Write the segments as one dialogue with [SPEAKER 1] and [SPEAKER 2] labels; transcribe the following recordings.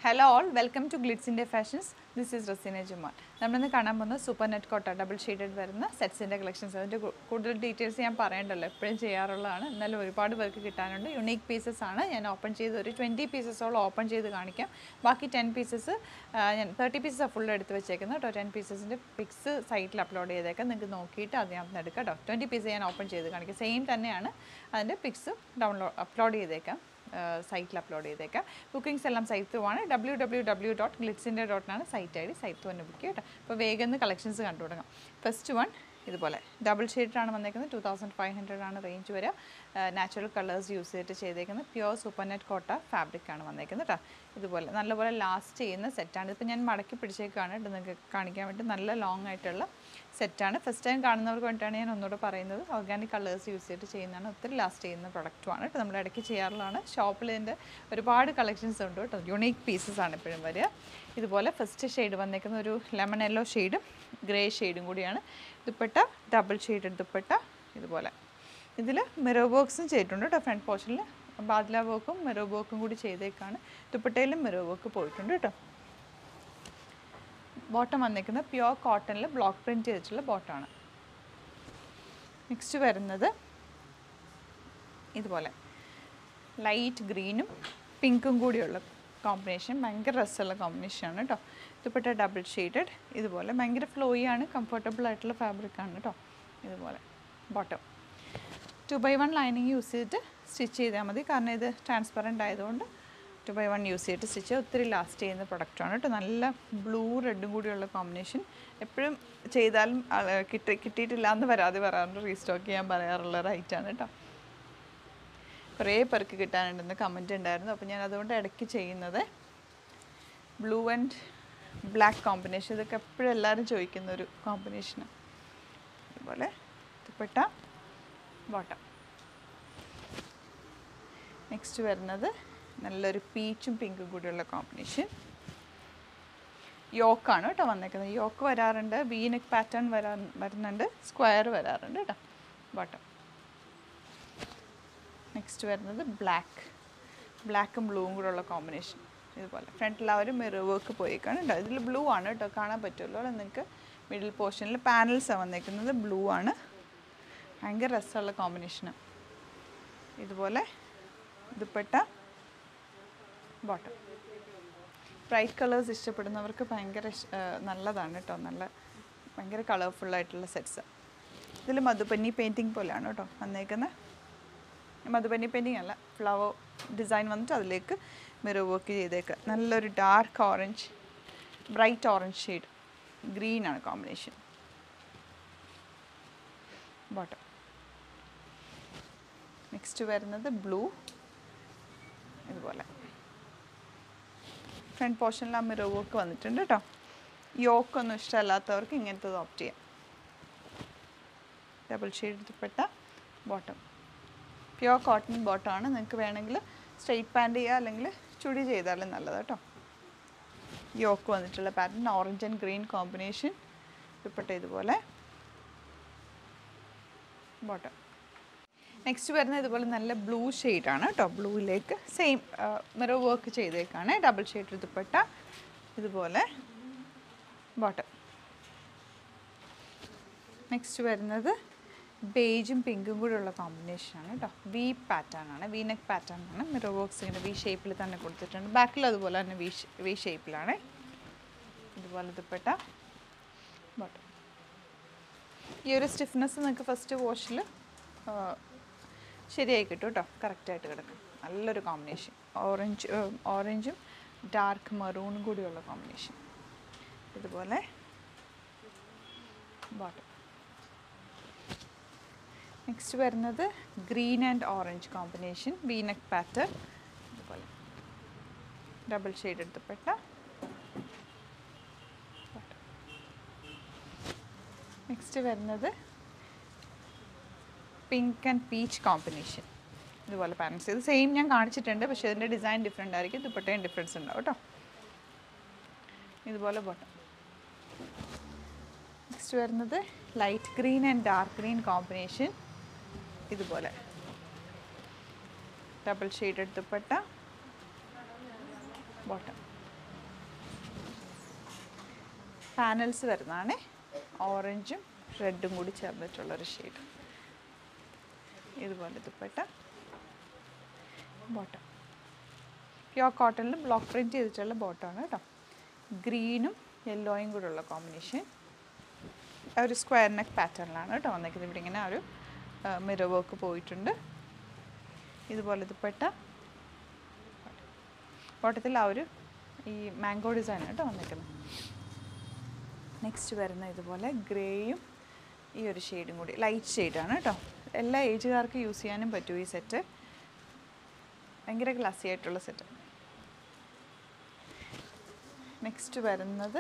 [SPEAKER 1] hello all welcome to Glitz India fashions this is Raseena Juman നമ്മളിന്ന് കാണാൻ പോകുന്നത് സൂപ്പർ നെറ്റ് കോട്ട ഡബിൾ ഷെയ്ഡഡ് വരുന്ന സെറ്റ്സിൻ്റെ കളക്ഷൻസ് അതിൻ്റെ കൂ- കൂടുതൽ ഡീറ്റെയിൽസ് ഞാൻ പറയണ്ടല്ലോ എപ്പോഴും ചെയ്യാറുള്ളതാണ് എന്നാലും ഒരുപാട് പേർക്ക് കിട്ടാനുണ്ട് യുണീക്ക് പീസസ് ആണ് ഞാൻ ഓപ്പൺ ചെയ്ത് ഒരു ട്വൻറ്റി പീസസോളം ഓപ്പൺ ചെയ്ത് കാണിക്കാം ബാക്കി ടെൻ പീസസ് ഞാൻ തേർട്ടി പീസസ് ഫുൾ എടുത്ത് വെച്ചേക്കുന്നത് കേട്ടോ ടെൻ പീസസിൻ്റെ പിക്സ് സൈറ്റിൽ അപ്ലോഡ് ചെയ്തേക്കാം നിങ്ങൾക്ക് നോക്കിയിട്ട് അതിനകത്ത് നിന്ന് എടുക്കാം കേട്ടോ ട്വൻറ്റി പീസ് ഞാൻ ഓപ്പൺ ചെയ്ത് കാണിക്കാം സെയിം തന്നെയാണ് അതിൻ്റെ പിക്സ് ഡൗൺലോഡ് അപ്ലോഡ് ചെയ്തേക്കാം സൈറ്റിൽ അപ്ലോഡ് ചെയ്തേക്കാം ബുക്കിംഗ്സ് എല്ലാം സൈറ്റ് ത്രൂ ആണ് ഡബ്ല്യൂ ഡബ്ല്യൂ ഡബ്ല്യൂ ഡോട്ട് ഗ്ലിറ്റ്സിൻ്റെ ഡോട്ടിനാണ് സൈറ്റ് ഐ ഡി സൈറ്റ് തന്നെ ബുക്ക് കേട്ടോ അപ്പോൾ വേഗം ഒന്ന് കളക്ഷൻസ് കണ്ടു തുടങ്ങാം ഫസ്റ്റ് വൺ ഇതുപോലെ ഡബിൾ ഷെയ്ഡാണ് വന്നേക്കുന്നത് ടു തൗസൻഡ് ഫൈവ് ഹൺഡ്രഡ് ആണ് റേഞ്ച് വരിക നാച്ചുറൽ കളേഴ്സ് യൂസ് ചെയ്തിട്ട് ചെയ്തേക്കുന്നത് പ്യുവർ സൂപ്പർ നെറ്റ് കോട്ട ഫാബ്രിക് ആണ് വന്നേക്കുന്നത് കേട്ടോ ഇതുപോലെ നല്ലപോലെ ലാസ്റ്റ് ചെയ്യുന്ന സെറ്റാണ് ഇതിപ്പോൾ ഞാൻ മടക്കി പിടിച്ചേക്കാണ് ഇത് നിങ്ങൾക്ക് കാണിക്കാൻ വേണ്ടി നല്ല ലോങ് ആയിട്ടുള്ള സെറ്റാണ് ഫസ്റ്റ് ടൈം കാണുന്നവർക്ക് വേണ്ടിയിട്ടാണ് ഞാൻ ഒന്നുകൂടെ പറയുന്നത് ഓർഗാനിക് കളേഴ്സ് യൂസ് ചെയ്തിട്ട് ചെയ്യുന്നതാണ് ഒത്തിരി ലാസ്റ്റ് ചെയ്യുന്ന പ്രൊഡക്റ്റുമാണ് കേട്ടോ നമ്മൾ ഇടയ്ക്ക് ചെയ്യാറുള്ളതാണ് ഷോപ്പിൽ ഇതിൻ്റെ ഒരുപാട് കളക്ഷൻസ് ഉണ്ട് കേട്ടോ യുണീക്ക് പീസസ് ആണ് എപ്പോഴും വരിക ഇതുപോലെ ഫസ്റ്റ് ഷെയ്ഡ് വന്നേക്കുന്ന ഒരു ലെമൺ യെല്ലോ ഷെയ്ഡും ഗ്രേ ഷെയ്ഡും കൂടിയാണ് ദുപ്പട്ട ഡബിൾ ഷെയ്ഡ് ദുപ്പട്ട ഇതുപോലെ ഇതിൽ മെറോ ബോക്സും ചെയ്തിട്ടുണ്ട് കേട്ടോ ഫ്രണ്ട് പോർഷനിൽ ബാദ്ല വർക്കും മെറോ വർക്കും കൂടി ചെയ്തേക്കാണ് ദുപ്പട്ടയിലും മെറോ വർക്ക് പോയിട്ടുണ്ട് കേട്ടോ ബോട്ടം വന്നേക്കുന്നത് പ്യുവർ കോട്ടണിൽ ബ്ലോക്ക് പ്രിൻറ്റ് ചെയ്തിട്ടുള്ള ബോട്ടമാണ് നെക്സ്റ്റ് വരുന്നത് ഇതുപോലെ ലൈറ്റ് ഗ്രീനും പിങ്കും കൂടിയുള്ള കോമ്പിനേഷൻ ഭയങ്കര രസമുള്ള കോമ്പിനേഷനാണ് കേട്ടോ ദുപ്പട്ട ഡബിൾ ഷെയ്ഡഡ് ഇതുപോലെ ഭയങ്കര ഫ്ലോയി ആണ് കംഫർട്ടബിൾ ആയിട്ടുള്ള ഫാബ്രിക് ആണ് കേട്ടോ ഇതുപോലെ bottom two by one lining use ചെയ്തിട്ട് സ്റ്റിച്ച് ചെയ്താൽ മതി കാരണം ഇത് ട്രാൻസ്പെറൻ്റ് ആയതുകൊണ്ട് ടു ബൈ വൺ യൂസ് ചെയ്തിട്ട് സ്റ്റിച്ച് ഒത്തിരി ലാസ്റ്റ് ചെയ്യുന്ന പ്രൊഡക്റ്റാണ് കേട്ടോ നല്ല ബ്ലൂ റെഡും കൂടിയുള്ള കോമ്പിനേഷൻ എപ്പോഴും ചെയ്താലും ആ, കിട്ടി കിട്ടിയിട്ടില്ല എന്ന് പരാതി പറയാറുണ്ട് റീസ്റ്റോക്ക് ചെയ്യാൻ പറയാറുള്ള ഒരു ഐറ്റാണ് കേട്ടോ കുറേ പേർക്ക് കിട്ടാനുണ്ടെന്ന് കമൻറ്റ് ഉണ്ടായിരുന്നു അപ്പോൾ ഞാൻ അതുകൊണ്ട് ഇടയ്ക്ക് ചെയ്യുന്നത് ബ്ലൂ ആൻഡ് ബ്ലാക്ക് കോമ്പിനേഷൻ ഇതൊക്കെ എപ്പോഴും എല്ലാവരും ചോദിക്കുന്ന ഒരു കോമ്പിനേഷനാണ് അതുപോലെ ദുപ്പട്ട ബോട്ടം നെക്സ്റ്റ് വരുന്നത് നല്ലൊരു പീച്ചും പിങ്കും കൂടിയുള്ള കോമ്പിനേഷൻ യോക്കാണ് കേട്ടോ വന്നേക്കുന്നത് യോക്ക് വരാറുണ്ട് വീനക്ക് പാറ്റേൺ വരാ വരുന്നുണ്ട് സ്ക്വയർ വരാറുണ്ട് കേട്ടോ ബോട്ടം നെക്സ്റ്റ് വരുന്നത് ബ്ലാക്ക് ബ്ലാക്കും ബ്ലൂവും കൂടെ ഉള്ള കോമ്പിനേഷൻ ഇതുപോലെ ഫ്രണ്ടിൽ ആ ഒരു മിറർ വർക്ക് പോയേക്കാണ് കേട്ടോ ഇതിൽ ബ്ലൂ ആണ് കേട്ടോ കാണാൻ പറ്റുമല്ലോ അവിടെ നിങ്ങൾക്ക് മിഡിൽ പോർഷനിൽ പാനൽസ് വന്നേക്കുന്നത് ബ്ലൂ ആണ് ഭയങ്കര രസമുള്ള കോമ്പിനേഷന് ഇതുപോലെ ദുപ്പട്ട ബോട്ടം ബ്രൈറ്റ് കളേഴ്സ് ഇഷ്ടപ്പെടുന്നവർക്ക് ഭയങ്കര ഇഷ്- ആ, നല്ലതാണ് കേട്ടോ നല്ല ഭയങ്കര കളർഫുള്ളായിട്ടുള്ള സെറ്റ്സ് ഇതിൽ മധുപന്നി പെയിൻറ്റിങ് പോലെയാണ് കേട്ടോ വന്നേക്കുന്നത് മധുബനി പെയിൻറ്റിങ് അല്ല ഫ്ലവർ ഡിസൈൻ വന്നിട്ട് അതിലേക്ക് മിറർ വർക്ക് ചെയ്തേക്ക് നല്ലൊരു dark orange bright orange shade green ആണ് കോമ്പിനേഷൻ ബോട്ടം നെക്സ്റ്റ് വരുന്നത് ബ്ലൂ ഇതുപോലെ ഫ്രണ്ട് പോർഷനിൽ ആ മിറർ വർക്ക് വന്നിട്ടുണ്ട് കേട്ടോ യോക്കൊന്നും ഇഷ്ടമല്ലാത്തവർക്ക് ഇങ്ങനത്തത് ഓപ്റ്റ് ചെയ്യാം ഡബിൾ ഷെയ്ഡ് എടുത്തപ്പെട്ട ബോട്ടം പ്യുവർ കോട്ടൺ ബോട്ടമാണ് നിങ്ങൾക്ക് വേണമെങ്കിൽ സ്ട്രെയിറ്റ് പാൻറ് ചെയ്യുക അല്ലെങ്കിൽ ചുടി ചെയ്താലും നല്ലത് കേട്ടോ യോക്ക് വന്നിട്ടുള്ള pattern orange and green combination dupatta ഇതുപോലെ ബോട്ടം നെക്സ്റ്റ് വരുന്നത് ഇതുപോലെ നല്ല ബ്ലൂ ആണ് കേട്ടോ ബ്ലൂയിലേക്ക് സെയിം മിറർ വർക്ക് ചെയ്തേക്കാണ് ഡബിൾ ഷെയ്ഡ് ദുപ്പട്ട ഇതുപോലെ ബോട്ടം നെക്സ്റ്റ് വരുന്നത് ബേജും പിങ്കും കൂടെ ഉള്ള കോമ്പിനേഷനാണ് കേട്ടോ വി പാറ്റേൺ ആണ് വി നെക്ക് പാറ്റേൺ ആണ് മിറർ വർക്ക്സ് ഇങ്ങനെ വി ഷേപ്പിൽ തന്നെ കൊടുത്തിട്ടുണ്ട് ബാക്കിൽ അതുപോലെ തന്നെ വി വി ഷേപ്പിലാണ് ഇതുപോലെ ദുപ്പട്ട ബോട്ടം ഈ ഒരു സ്റ്റിഫ്നെസ് നിങ്ങൾക്ക് ഫസ്റ്റ് വാഷിൽ ശരിയായി കിട്ടും കേട്ടോ കറക്റ്റായിട്ട് കിടക്കും നല്ലൊരു കോമ്പിനേഷൻ ഓറഞ്ച് ഓറഞ്ചും ഡാർക്ക് മറൂണും കൂടിയുള്ള കോമ്പിനേഷൻ ഇതുപോലെ ബോട്ടം നെക്സ്റ്റ് വരുന്നത് ഗ്രീൻ ആൻഡ് ഓറഞ്ച് കോമ്പിനേഷൻ വീനക്ക് പാറ്റേൺ ഇതുപോലെ ഡബിൾ ഷെയ്ഡ് എടുത്തപ്പെട്ട നെക്സ്റ്റ് വരുന്നത് പിങ്ക് ആൻഡ് പീച്ച് കോമ്പിനേഷൻ ഇതുപോലെ പാരൻസ് ഇത് സെയിം ഞാൻ കാണിച്ചിട്ടുണ്ട് പക്ഷേ ഇതിൻ്റെ ഡിസൈൻ ഡിഫറെൻ്റ് ആയിരിക്കും ദുപ്പട്ടയും ഡിഫറൻസ് ഉണ്ടാവും കേട്ടോ ഇതുപോലെ ബോട്ടം നെക്സ്റ്റ് വരുന്നത് light green and dark green combination ഇതുപോലെ double shade dupatta bottom panels വരുന്നതാണ് ഓറഞ്ചും റെഡും കൂടി ചേർന്നിട്ടുള്ളൊരു ഷെയ്ഡ് ഇതുപോലെ ദുപ്പട്ട ബോട്ടം പ്യോർ കോട്ടണിൽ ബ്ലോക്ക് പ്രിൻറ്റ് ചെയ്തിട്ടുള്ള ബോട്ടമാണ് കേട്ടോ ഗ്രീനും യെല്ലോയും കൂടെ ഉള്ള കോമ്പിനേഷൻ ഒരു സ്ക്വയർ നെക്ക് പാറ്റേണിലാണ് കേട്ടോ വന്നേക്കുന്നത് ഇവിടെ ഇങ്ങനെ ആ ഒരു മിറർ വർക്ക് പോയിട്ടുണ്ട് ഇതുപോലെ ദുപ്പട്ട ബോട്ടത്തിൽ ആ ഒരു ഈ മാംഗോ ഡിസൈൻ കേട്ടോ വന്നേക്കുന്നത് നെക്സ്റ്റ് വരുന്ന ഇതുപോലെ ഗ്രേയും ഈ ഒരു ഷെയ്ഡും കൂടി ലൈറ്റ് ഷെയ്ഡാണ് കേട്ടോ എല്ലാ ഏജുകാർക്കും യൂസ് ചെയ്യാനും പറ്റും ഈ സെറ്റ് ഭയങ്കര ക്ലാസി ആയിട്ടുള്ള സെറ്റ് നെക്സ്റ്റ് വരുന്നത്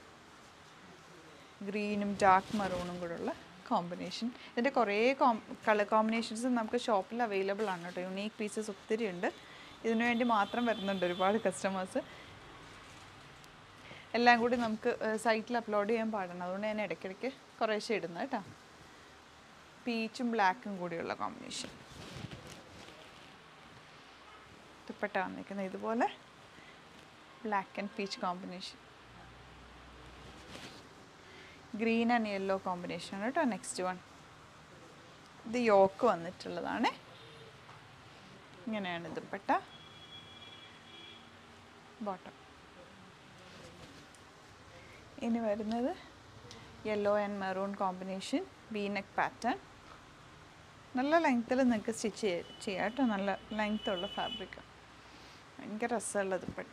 [SPEAKER 1] ഗ്രീനും ഡാർക്ക് മറൂണും കൂടെ ഉള്ള കോമ്പിനേഷൻ ഇതിൻ്റെ കുറേ കോം കളർ കോമ്പിനേഷൻസ് നമുക്ക് ഷോപ്പിൽ അവൈലബിൾ ആണ് കേട്ടോ യുണീക്ക് പീസസ് ഒത്തിരി ഉണ്ട് ഇതിനു വേണ്ടി മാത്രം വരുന്നുണ്ട് ഒരുപാട് കസ്റ്റമേഴ്സ് എല്ലാം കൂടി നമുക്ക് സൈറ്റിൽ അപ്ലോഡ് ചെയ്യാൻ പാടണം അതുകൊണ്ട് ഞാൻ ഇടയ്ക്കിടയ്ക്ക് കുറേശ്ശെ ഇടുന്നത് കേട്ടോ പീച്ചും ബ്ലാക്കും കൂടിയുള്ള കോമ്പിനേഷൻ ദുപ്പട്ട വന്നിരിക്കുന്നത് ഇതുപോലെ black and peach combination green and yellow combination ആണ് കേട്ടോ നെക്സ്റ്റ് വൺ ഇത് യോക്ക് വന്നിട്ടുള്ളതാണ് ഇങ്ങനെയാണ് ദുപ്പട്ട ബോട്ടം ഇനി വരുന്നത് yellow and maroon combination V neck pattern നല്ല ലെങ്ത്തിൽ നിങ്ങൾക്ക് സ്റ്റിച്ച് ചെയ്യാം കേട്ടോ നല്ല ലെങ്ത് ഉള്ള ഫാബ്രിക് ഭയങ്കര രസമുള്ള ദുപ്പട്ട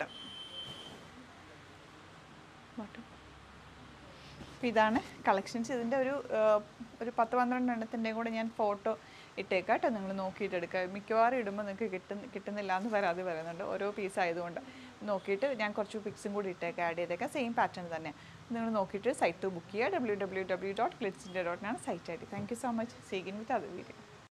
[SPEAKER 1] ബോട്ടം അപ്പോൾ ഇതാണ് കളക്ഷൻസ് ഇതിൻ്റെ ഒരു ആ, ഒരു പത്ത് പന്ത്രണ്ട് എണ്ണത്തിൻ്റെയും കൂടെ ഞാൻ ഫോട്ടോ ഇട്ടേക്കാം കേട്ടോ നിങ്ങൾ നോക്കിയിട്ട് എടുക്കുക മിക്കവാറും ഇടുമ്പോൾ നിങ്ങൾക്ക് കിട്ടുന്ന കിട്ടുന്നില്ല എന്ന് പരാതി പറയുന്നുണ്ട് ഓരോ പീസ് ആയതുകൊണ്ട് നോക്കിയിട്ട് ഞാൻ കുറച്ച് പിക്സും കൂടി ഇട്ടേക്കാം ആഡ് ചെയ്തേക്കാം സെയിം പാറ്റേൺ തന്നെ നിങ്ങൾ നോക്കിയിട്ട് സൈറ്റ് ബുക്ക് ചെയ്യുക ഡബ്ല്യൂ ഡബ്ല്യൂ ഡബ്ല്യൂ ഡോട്ട് ക്ലിറ്റ്സിൻ്റെ ഡോട്ടിനാണ് site I D thank you so much സീഗിൻ വിത്ത് അത് വീഡിയോ